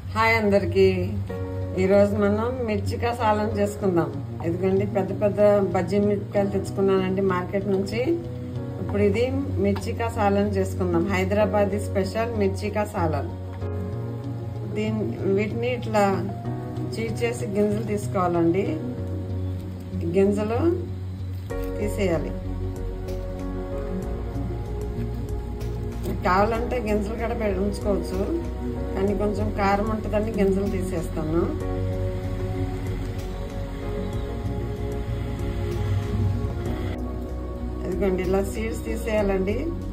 hi అందరికి ఈరోజు మనం మిర్చికా సాలం చేసుకుందాం ఎందుకంటే పెద్ద పెద్ద బజ్జీ మిరపకాయలు తెచ్చుకున్నానండి మార్కెట్ నుంచి ఇప్పుడు ఇది మిర్చికా సాలన్ చేసుకుందాం హైదరాబాద్ స్పెషల్ మిర్చికా సాలన్ దీని వీటిని ఇట్లా చీట్ చేసి గింజలు తీసుకోవాలండి ఈ గింజలు తీసేయాలి కావాలంటే గింజలు కూడా పె- ఉంచుకోవచ్చు కానీ కొంచెం కారం ఉంటుందని గింజలు తీసేస్తాను ఇదిగోండి ఇలా సీడ్స్ తీసేయాలండి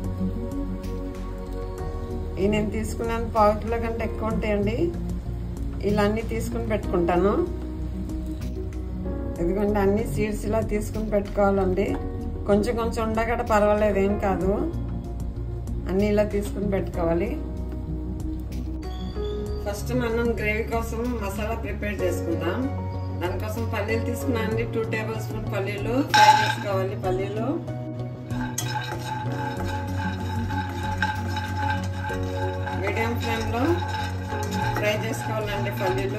ఈ నేను తీసుకున్నాను పావు కిలో కంటే ఎక్కువ ఉంటాయండి ఇలా అన్ని తీసుకుని పెట్టుకుంటాను ఇదిగోండి అన్ని సీడ్స్ ఇలా తీసుకుని పెట్టుకోవాలండి కొంచెం కొంచెం ఉండగట పర్వాలేదు ఏం కాదు అన్ని ఇలా తీసుకుని పెట్టుకోవాలి ఫస్ట్ మనం గ్రేవీ కోసం మసాలా ప్రిపేర్ చేసుకుందాం దానికోసం పల్లీలు తీసుకున్నాను అండి టూ టేబుల్ స్పూన్ పల్లీలు ఫ్రై చేసుకోవాలి పల్లీలు మీడియం ఫ్లేమ్లో ఫ్రై చేసుకోవాలండి పల్లీలు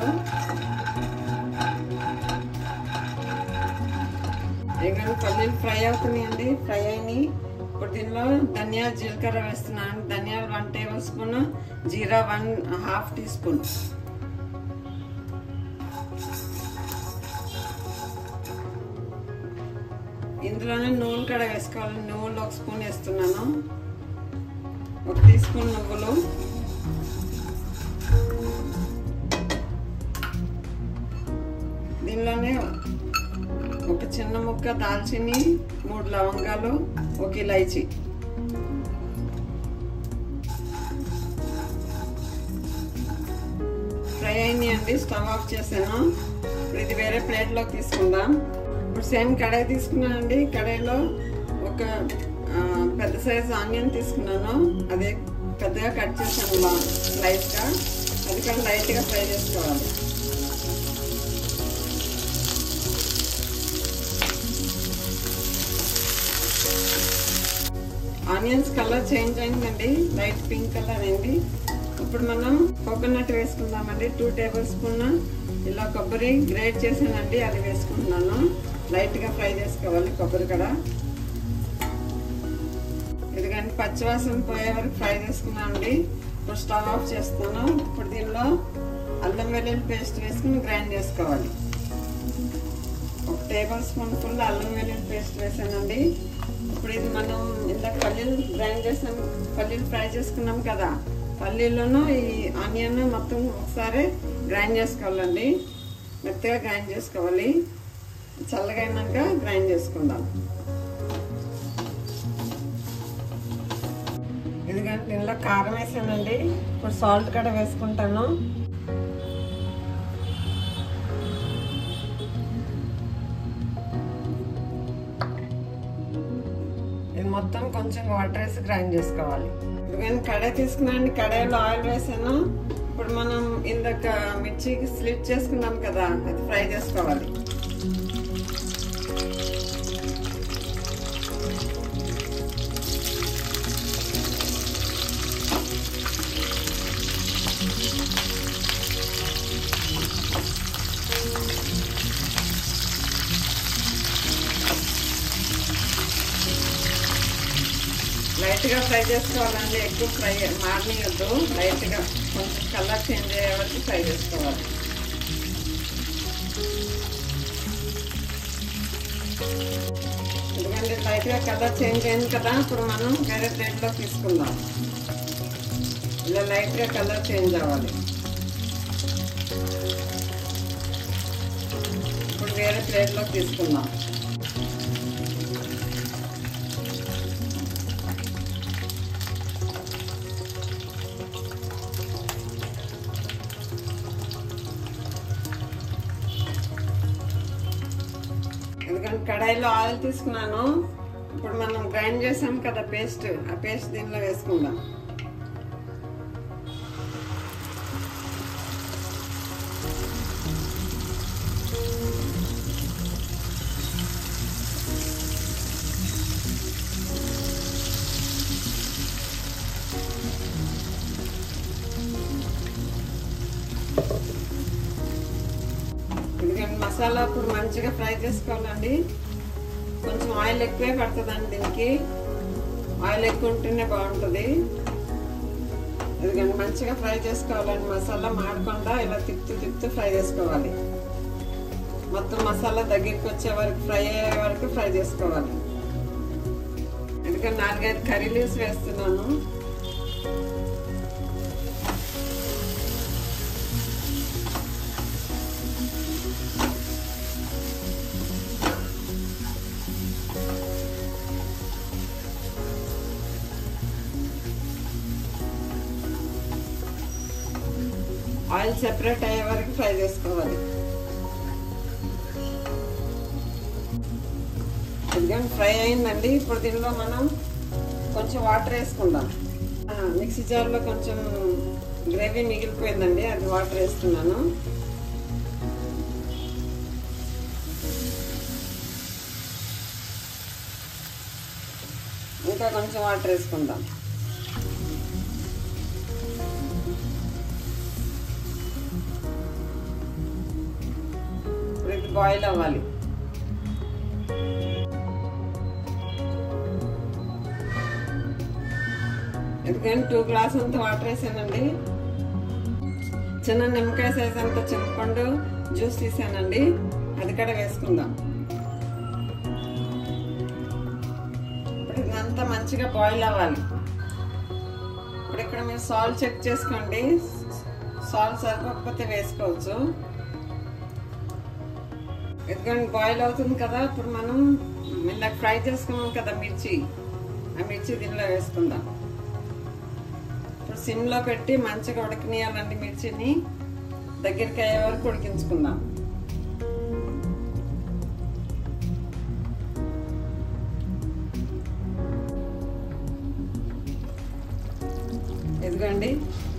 ఇంకా పల్లీలు ఫ్రై అవుతున్నాయండి ఫ్రై అయినాయి ఇప్పుడు దీనిలో ధనియా జీలకర్ర వేస్తున్నాను ధనియాలు వన్ టేబుల్ స్పూన్ జీరా వన్ హాఫ్ టీ స్పూన్ ఇందులోనే నూనె కూడా వేసుకోవాలి నువ్వులు ఒక స్పూన్ వేస్తున్నాను ఒక టీ స్పూన్ నువ్వులు దీనిలోనే ఒక చిన్న ముక్క దాల్చిని మూడు లవంగాలు ఒక ఇలైచి ఫ్రై అయినాయి అండి స్టవ్ ఆఫ్ చేశాను ఇప్పుడు ఇది వేరే ప్లేట్లోకి తీసుకుందాం ఇప్పుడు సేమ్ కడాయి తీసుకున్నానండి కడాయిలో ఒక ఆ, పెద్ద సైజు ఆనియన్ తీసుకున్నాను అదే పెద్దగా కట్ చేశాను లైట్గా అది కూడా లైట్గా ఫ్రై చేసుకోవాలి ఆనియన్స్ కలర్ చేంజ్ అయిందండి లైట్ పింక్ కలర్ అయింది ఇప్పుడు మనం కోకోనట్ వేసుకుందామండి టూ టేబుల్ స్పూన్ ఇలా కొబ్బరి గ్రేట్ చేసానండి అది వేసుకుంటున్నాను లైట్గా ఫ్రై చేసుకోవాలి కొబ్బరి కూడా ఇది కానీ పచ్చివాసన పోయే వరకు ఫ్రై చేసుకున్నానండి ఇప్పుడు స్టవ్ ఆఫ్ చేస్తాను ఇప్పుడు దీనిలో అల్లం వెల్లుల్లి పేస్ట్ వేసుకుని గ్రైండ్ చేసుకోవాలి ఒక టేబుల్ స్పూన్ ఫుల్ అల్లం వెల్లుల్లి పేస్ట్ వేసానండి ఇప్పుడు ఇది మనం ఇందాక పల్లీలు గ్రైండ్ చేసాం పల్లీలు ఫ్రై చేసుకున్నాం కదా పల్లీలను ఈ ఆనియన్ మొత్తం ఒకసారి గ్రైండ్ చేసుకోవాలండి మెత్తగా గ్రైండ్ చేసుకోవాలి చల్లగా అయినాక గ్రైండ్ చేసుకుందాం ఇదిగంటే దీనిలో కారం వేసానండి ఇప్పుడు సాల్ట్ కూడా వేసుకుంటాను ఇది మొత్తం కొంచెం వాటర్ వేసి గ్రైండ్ చేసుకోవాలి ఎందుకని కడాయి తీసుకున్నాండి కడాయిలో ఆయిల్ వేసాను ఇప్పుడు మనం ఇందాక మిర్చికి స్లిట్ చేసుకున్నాం కదా అది ఫ్రై చేసుకోవాలి లైట్గా ఫ్రై చేసుకోవాలండి ఎక్కువ ఫ్రై మారనియద్దు లైట్గా కొంచెం కలర్ చేంజ్ అయ్యే వరకు ఫ్రై చేసుకోవాలి ఎందుకంటే లైట్గా కలర్ చేంజ్ అయింది కదా ఇప్పుడు మనం వేరే ప్లేట్లో తీసుకుందాం ఇలా లైట్గా కలర్ చేంజ్ అవ్వాలి ఇప్పుడు వేరే ప్లేట్లో తీసుకుందాం ఎందుకంటే కడాయిలో ఆయిల్ తీసుకున్నాను ఇప్పుడు మనం గ్రైండ్ చేసాం కదా పేస్ట్ ఆ పేస్ట్ దీనిలో వేసుకుందాం మసాలా ఇప్పుడు మంచిగా ఫ్రై చేసుకోవాలండి కొంచెం ఆయిల్ ఎక్కువే పడుతుందండి దీనికి ఆయిల్ ఎక్కువ ఉంటేనే బాగుంటుంది ఎందుకంటే మంచిగా ఫ్రై చేసుకోవాలండి మసాలా మాడకుండా ఇలా తిప్పుతూ తిప్పుతూ ఫ్రై చేసుకోవాలి మొత్తం మసాలా దగ్గరికి వచ్చే వరకు ఫ్రై అయ్యే వరకు ఫ్రై చేసుకోవాలి ఎందుకంటే నాలుగైదు కర్రీ లీవ్స్ వేస్తున్నాను ఆయిల్ సెపరేట్ అయ్యే వరకు ఫ్రై చేసుకోవాలి ఇదిగోండి ఫ్రై అయిందండి ఇప్పుడు దీనిలో మనం కొంచెం వాటర్ వేసుకుందాం మిక్సీ జార్లో కొంచెం గ్రేవీ మిగిలిపోయిందండి అది వాటర్ వేస్తున్నాను ఇంకా కొంచెం వాటర్ వేసుకుందాం ఇప్పుడు ఇది బాయిల్ అవ్వాలి ఎందుకంటే టూ గ్లాస్ అంత వాటర్ వేసానండి చిన్న నిమ్మకాయ సైజ్ అంత చింతపండు జ్యూస్ తీసానండి అది కూడా వేసుకుందాం ఇప్పుడు ఇదంతా మంచిగా బాయిల్ అవ్వాలి ఇప్పుడు ఇక్కడ మీరు సాల్ట్ చెక్ చేసుకోండి సాల్ట్ సరిపోకపోతే వేసుకోవచ్చు ఎందుకంటే బాయిల్ అవుతుంది కదా ఇప్పుడు మనం ఇందాక ఫ్రై చేసుకున్నాం కదా మిర్చి ఆ మిర్చి దీనిలో వేసుకుందాం ఇప్పుడు సిమ్లో పెట్టి మంచిగా ఉడకనియాలండి మిర్చిని దగ్గరికి అయ్యే వరకు ఉడికించుకుందాం ఎదుగండి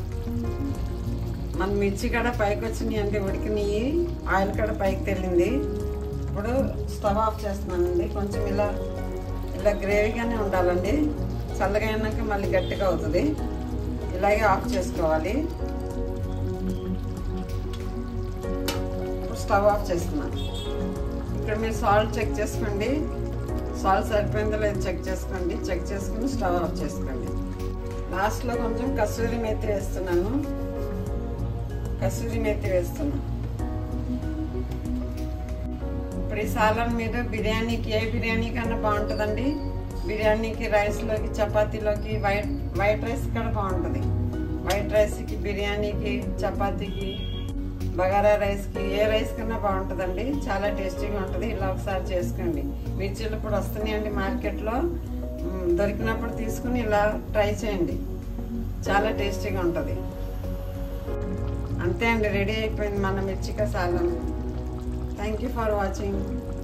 మన మిర్చి కూడా పైకి వచ్చినాయి అంటే ఉడికినాయి ఆయిల్ కూడా పైకి తెల్లింది ఇప్పుడు స్టవ్ ఆఫ్ చేస్తున్నానండి కొంచెం ఇలా ఇలా గ్రేవీగానే ఉండాలండి చల్లగా అయినాక మళ్ళీ గట్టిగా అవుతుంది ఇలాగే ఆఫ్ చేసుకోవాలి ఇప్పుడు స్టవ్ ఆఫ్ చేస్తున్నాను ఇక్కడ మీరు సాల్ట్ చెక్ చేసుకోండి సాల్ట్ సరిపోయిందో లేదో చెక్ చేసుకోండి చెక్ చేసుకుని స్టవ్ ఆఫ్ చేసుకోండి లాస్ట్లో కొంచెం కసూరి మేతి వేస్తున్నాను కసూరి మేతి వేస్తున్నాను ఇప్పుడు ఈ సాలన్ మీద బిర్యానీకి ఏ బిర్యానీ కన్నా బాగుంటుందండి బిర్యానీకి రైస్లోకి చపాతీలోకి వైట్ వైట్ రైస్ కూడా బాగుంటుంది వైట్ రైస్కి బిర్యానీకి చపాతీకి బగారా రైస్కి ఏ రైస్ కన్నా బాగుంటుందండి చాలా టేస్టీగా ఉంటుంది ఇలా ఒకసారి చేసుకోండి మిర్చీలు ఇప్పుడు వస్తున్నాయండి మార్కెట్లో మ్, దొరికినప్పుడు తీసుకుని ఇలా ట్రై చేయండి చాలా టేస్టీగా ఉంటుంది అంతే అండి రెడీ అయిపోయింది మన మిర్చిక సాలం థ్యాంక్ యూ ఫర్ వాచింగ్